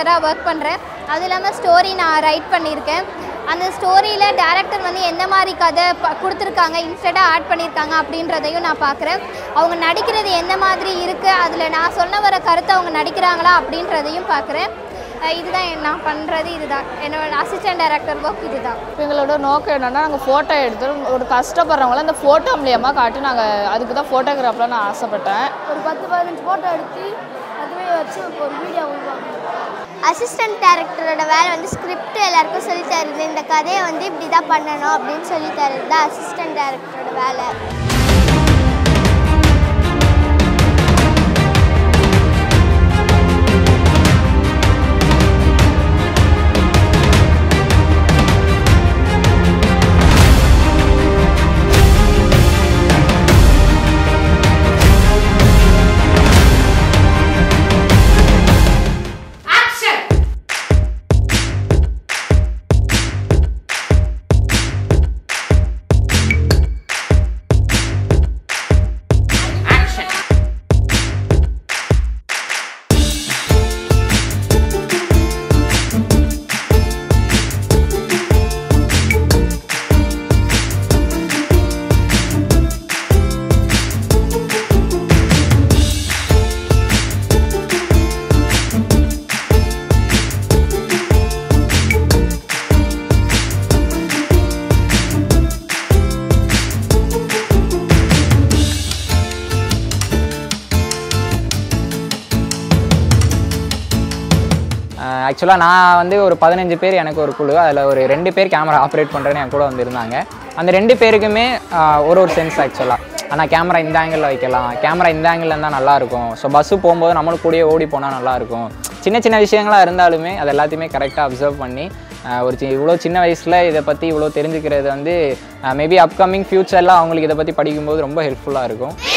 அசிஸ்டராக work பண்ணுறேன் அது இல்லாமல் ஸ்டோரி நான் ரைட் பண்ணியிருக்கேன் அந்த ஸ்டோரியில் டேரக்டர் வந்து எந்த மாதிரி கதை ப கொடுத்துருக்காங்க இன்ஸ்டண்ட்டாக ஆட் பண்ணியிருக்காங்க அப்படின்றதையும் நான் பார்க்குறேன் அவங்க நடிக்கிறது எந்த மாதிரி இருக்குது அதில் நான் சொன்ன வர கருத்தை அவங்க நடிக்கிறாங்களா அப்படின்றதையும் பார்க்குறேன் அஹ் இதுதான் என் நான் பண்ணுறது இதுதான் என்னோட அசிஸ்டன்ட் டைரக்டர் ஒர்க் இதுதான் எங்களோட நோக்கம் என்னென்னா நாங்கள் ஃபோட்டோ எடுத்து ஒரு கஷ்டப்படுறவங்கள இந்த ஃபோட்டோ மூலியமாக காட்டி நாங்கள் அதுக்கு தான் ஃபோட்டோகிராஃபில் நான் ஆசைப்பட்டேன் ஒரு பத்து பதினஞ்சு ஃபோட்டோ எடுத்து அதுவே வச்சு ஒரு வீடியோ உருவாக்கணும் அசிஸ்டன்ட் டேரக்டரோட வேலை வந்து ஸ்கிரிப்ட் எல்லாருக்கும் சொல்லி தருது இந்த கதையை வந்து இப்படி தான் பண்ணணும் அப்படின்னு சொல்லி தருது தான் அசிஸ்டன்ட் டேரக்டரோட வேலை ஆக்சுவலாக நான் வந்து ஒரு பதினஞ்சு பேர் எனக்கு ஒரு குழு அதில் ஒரு ரெண்டு பேர் கேமரா ஆப்ரேட் பண்ணுறேன்னு என் கூட வந்திருந்தாங்க அந்த ரெண்டு பேருக்குமே ஆஹ், ஒரு ஒரு சென்ஸ் ஆக்சுவலாக ஆனால் கேமரா இந்த ஆங்கிளில் வைக்கலாம் கேமரா இந்த ஆங்கிளில் இருந்தால் நல்லாயிருக்கும் ஸோ பஸ்ஸு போகும்போது நம்மளுக்கு கூடயே ஓடி போனால் நல்லாயிருக்கும் சின்ன சின்ன விஷயங்களாக இருந்தாலுமே அது எல்லாத்தையுமே கரெக்டாக அப்சர்வ் பண்ணி ஆஹ், ஒரு சி இவ்வளோ சின்ன வயசில் இதை பற்றி இவ்வளோ தெரிஞ்சுக்கிறது வந்து மேபி அப்கமிங் ஃப்யூச்சரில் அவங்களுக்கு இதை பற்றி படிக்கும்போது ரொம்ப ஹெல்ப்ஃபுல்லாக இருக்கும்